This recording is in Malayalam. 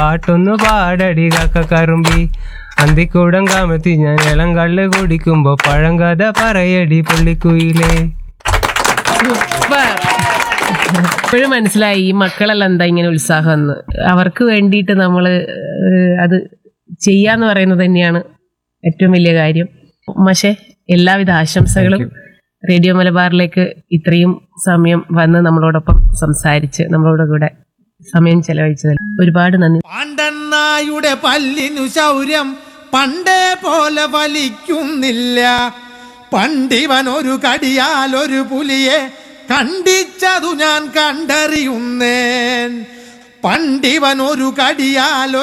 പാട്ടൊന്നു പാടടി കാക്ക കറുമ്പി അന്തിക്കൂടം കാമത്തി ഞാൻ ഇളം കള്ള് കുടിക്കുമ്പോ പഴങ്കഥ പറയടി പുള്ളിക്കുയിലേ ഇപ്പോഴും മനസ്സിലായി ഈ മക്കളെല്ലാം എന്താ ഇങ്ങനെ ഉത്സാഹം എന്ന് അവർക്ക് വേണ്ടിയിട്ട് നമ്മൾ അത് ചെയ്യാന്ന് പറയുന്നത് തന്നെയാണ് ഏറ്റവും വലിയ കാര്യം പക്ഷേ എല്ലാവിധ ആശംസകളും റേഡിയോ മലബാറിലേക്ക് ഇത്രയും സമയം വന്ന് നമ്മളോടൊപ്പം സംസാരിച്ച് നമ്മളോട് കൂടെ സമയം ചെലവഴിച്ചതിൽ ഒരുപാട് നന്ദി പാണ്ഡന്നായുടെ പല്ലിനു ശൗര്യം പണ്ടേ പോലെ വലിക്കുന്നില്ല പണ്ടിവൻ ഒരു കടിയാൽ ഒരു പുലിയെ കണ്ടിച്ചതു ഞാൻ കണ്ടറിയുന്നേൻ പണ്ടിവൻ ഒരു കടിയാൽ